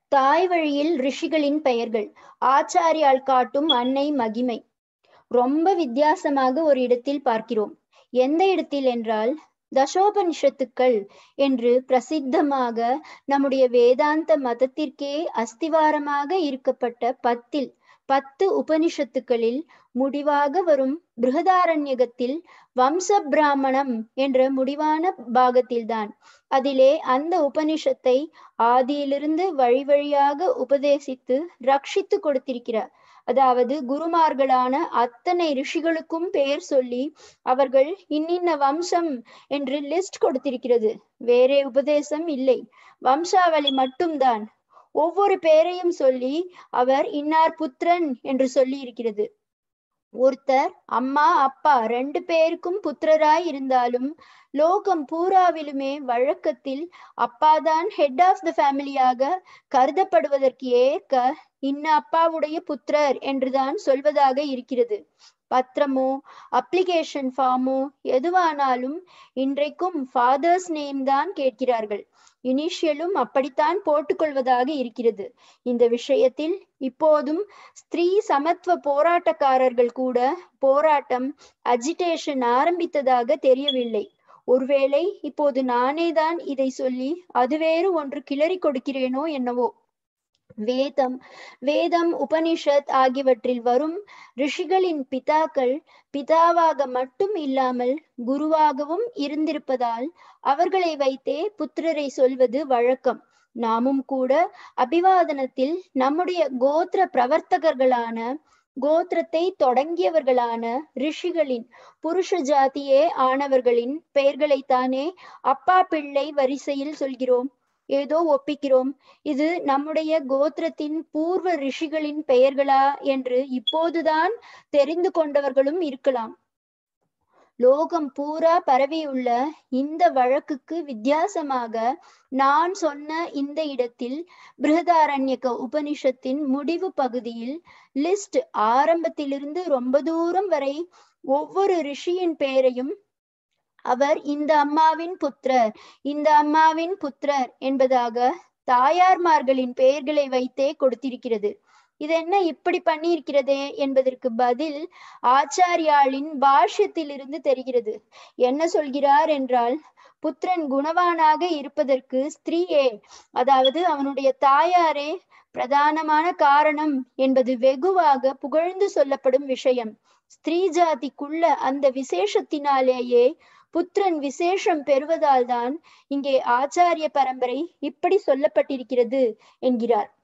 தாய் வழியில் ரிஷிகளின் பெயர்கள் ஆச்சாரியால் காட்டும் அன்னை மகிமை ரொம்ப வித்தியாசமாக ஒரு இடத்தில் பார்க்கிறோம் எந்த இடத்தில் என்றால் தசோபனிஷத்துக்கள் என்று பிரசித்தமாக நம்முடைய வேதாந்த மதத்திற்கே அஸ்திவாரமாக இருக்கப்பட்ட பத்தில் பத்து உபனிஷத்துக்களில் முடிவாக வரும் பிருகதாரண்யகத்தில் வம்ச பிராமணம் என்ற முடிவான பாகத்தில்தான் அதிலே அந்த உபனிஷத்தை ஆதியிலிருந்து வழி வழியாக உபதேசித்து ரட்சித்து கொடுத்திருக்கிறார் அதாவது குருமார்களான அத்தனை ரிஷிகளுக்கும் பெயர் சொல்லி அவர்கள் இன்னின்ன வம்சம் என்று லிஸ்ட் கொடுத்திருக்கிறது வேறே உபதேசம் இல்லை வம்சாவளி மட்டும்தான் ஒவ்வொரு பேரையும் சொல்லி அவர் இன்னார் புத்திரன் என்று சொல்லி இருக்கிறது ஒருத்தர் அம்மா அப்பா ரெண்டு பேருக்கும் புத்திரராய் இருந்தாலும் லோகம் பூராவிலுமே வழக்கத்தில் அப்பாதான் ஹெட் ஆஃப் த ஃபேமிலியாக கருதப்படுவதற்கு ஏற்க இன்ன அப்பாவுடைய புத்திரர் என்றுதான் சொல்வதாக இருக்கிறது பத்திரமோ அப்ளிகேஷன் ஃபார்மோ எதுவானாலும் இன்றைக்கும் ஃபாதர்ஸ் நேம் தான் கேட்கிறார்கள் இனிஷியலும் அப்படித்தான் போட்டுக்கொள்வதாக இருக்கிறது இந்த விஷயத்தில் இப்போதும் ஸ்திரீ சமத்துவ போராட்டக்காரர்கள் கூட போராட்டம் அஜிடேஷன் ஆரம்பித்ததாக தெரியவில்லை ஒருவேளை இப்போது நானே தான் இதை சொல்லி அது வேறு ஒன்று கிளறி கொடுக்கிறேனோ என்னவோ வேதம் வேதம் உபனிஷத் ஆகியவற்றில் வரும் ரிஷிகளின் பிதாக்கள் பிதாவாக மட்டும் இல்லாமல் குருவாகவும் இருந்திருப்பதால் அவர்களை வைத்தே புத்திரரை சொல்வது வழக்கம் நாமும் கூட அபிவாதனத்தில் நம்முடைய கோத்திர பிரவர்த்தகர்களான கோத்திரத்தை தொடங்கியவர்களான ரிஷிகளின் புருஷ ஜாதியே ஆனவர்களின் பெயர்களைத்தானே அப்பா பிள்ளை வரிசையில் சொல்கிறோம் ஏதோ ஒப்பிக்கிறோம் இது நம்முடைய கோத்திரத்தின் பூர்வ ரிஷிகளின் பெயர்களா என்று இப்போதுதான் தெரிந்து கொண்டவர்களும் இருக்கலாம் லோகம் பூரா பரவியுள்ள இந்த வழக்குக்கு வித்தியாசமாக நான் சொன்ன இந்த இடத்தில் பிருகதாரண்யக உபனிஷத்தின் முடிவு பகுதியில் லிஸ்ட் ஆரம்பத்திலிருந்து ரொம்ப தூரம் வரை ஒவ்வொரு ரிஷியின் பெயரையும் அவர் இந்த அம்மாவின் புத்திரர் இந்த அம்மாவின் புத்திரர் என்பதாக தாயார்மார்களின் பெயர்களை வைத்தே கொடுத்திருக்கிறது இது என்ன இப்படி பண்ணியிருக்கிறதே என்பதற்கு பதில் ஆச்சாரியாளின் பாஷ்யத்திலிருந்து தெரிகிறது என்ன சொல்கிறார் என்றால் புத்திரன் குணவானாக இருப்பதற்கு ஸ்திரீயே அதாவது அவனுடைய தாயாரே பிரதானமான காரணம் என்பது வெகுவாக புகழ்ந்து சொல்லப்படும் விஷயம் ஸ்திரீ ஜாதிக்குள்ள அந்த விசேஷத்தினாலேயே புத்திரன் விசேஷம் பெறுவதால் தான் இங்கே ஆச்சாரிய பரம்பரை இப்படி சொல்லப்பட்டிருக்கிறது என்கிறார்